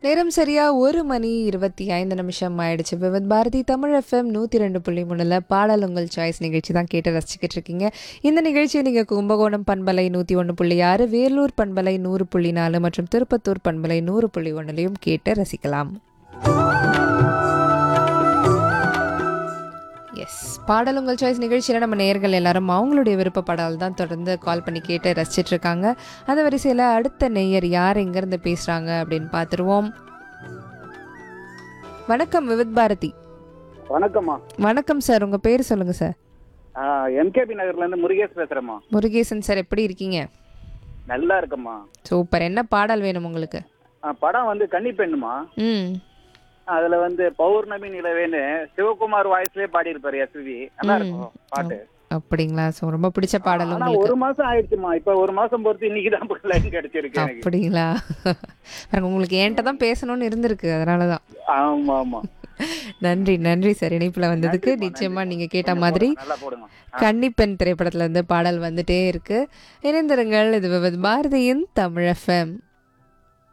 நேரம் சரியா ஒரு மணி இருபத்தி ஐந்து நிமிஷம் ஆயிடுச்சு விவத் பாரதி தமிழ் எஃப்எம் நூற்றி ரெண்டு புள்ளி மூணுல பாடல் உங்கள் சாய்ஸ் நிகழ்ச்சி தான் கேட்டு ரசிச்சுக்கிட்டு இருக்கீங்க இந்த நிகழ்ச்சியை நீங்கள் கும்பகோணம் பண்பலை நூற்றி ஒன்று புள்ளி ஆறு வேலூர் பண்பலை நூறு புள்ளி நாலு மற்றும் திருப்பத்தூர் பண்பலை நூறு புள்ளி ஒன்றுலையும் கேட்டு ரசிக்கலாம் எஸ் பாடல் உங்கள் சாய்ஸ் நிகழ்ச்சியில் நம்ம நேயர்கள் எல்லாரும் அவங்களுடைய விருப்ப பாடல் தான் தொடர்ந்து கால் பண்ணி கேட்டு ரசிச்சிட்டு இருக்காங்க அந்த வரிசையில் அடுத்த நேயர் யார் எங்கேருந்து பேசுகிறாங்க அப்படின்னு பார்த்துருவோம் வணக்கம் விவித் பாரதி வணக்கம்மா வணக்கம் சார் உங்கள் பேர் சொல்லுங்கள் சார் எம்கேபி நகர்ல இருந்து முருகேஷ் பேசுறேம்மா முருகேசன் சார் எப்படி இருக்கீங்க நல்லா இருக்கம்மா சூப்பர் என்ன பாடல் வேணும் உங்களுக்கு ஆ, படம் வந்து கன்னி பெண்ணுமா ம் அதுல வந்து பௌர்ணமி நிலவேன்னு சிவகுமார் வாய்ஸ்லயே பாடியிருப்பாரு எஸ்வி நல்லா இருக்கும் பாட்டு அப்படிங்களா ஸோ ரொம்ப பிடிச்ச பாடல் ஆனா உங்களுக்கு ஒரு மாசம் ஆயிடுச்சுமா இப்ப ஒரு மாசம் பொறுத்து இன்னைக்கு தான் லைன் கிடைச்சிருக்கு எனக்கு அப்படிங்களா பாருங்க, உங்களுக்கு என்கிட்ட தான் பேசணும்னு இருந்திருக்கு அதனால தான் ஆமா ஆமா நன்றி நன்றி சார் இணைப்பில் வந்ததுக்கு நிச்சயமா நீங்க கேட்ட மாதிரி நல்லா போடுங்க கன்னிப்பெண் திரைப்படத்துல இருந்து பாடல் வந்துட்டே இருக்கு இணைந்திருங்கள் இது விவது பாரதியின் தமிழ் எஃப்எம்